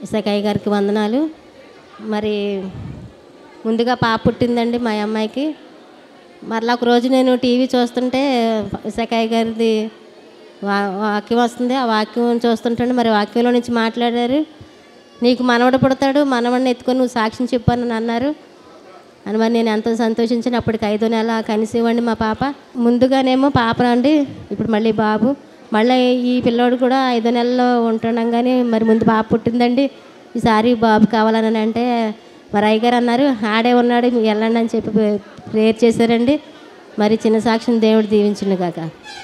ఇసకాయ గారికి వందనాలు మరి ముందుగా పాప పుట్టిందండి మా అమ్మాయికి మరలా ఒక రోజు నేను టీవీ చూస్తుంటే ఇసకాయ గారిది వా వాక్యం వస్తుంది ఆ వాక్యం చూస్తుంటే మరి వాక్యంలో నుంచి మాట్లాడారు నీకు మనవడు పుడతాడు మనవడిని ఎత్తుకొని నువ్వు సాక్ష్యం చెప్పానని అన్నారు అని మరి నేను ఎంతో సంతోషించిన అప్పటికి ఐదో నెల కనిసివ్వండి మా పాప ముందుగానేమో పాప అండి ఇప్పుడు మళ్ళీ బాబు మళ్ళీ ఈ పిల్లోడు కూడా ఐదో నెలలో ఉంటుండగానే మరి ముందు పాప పుట్టిందండి ఈసారి బాబు కావాలని అంటే మరి అయ్యగారు అన్నారు ఆడే ఉన్నాడు మీరు వెళ్ళండి అని చెప్పి ప్రేయర్ చేశారండి మరి చిన్న సాక్ష్యం దేవుడు దీవించిండు కాక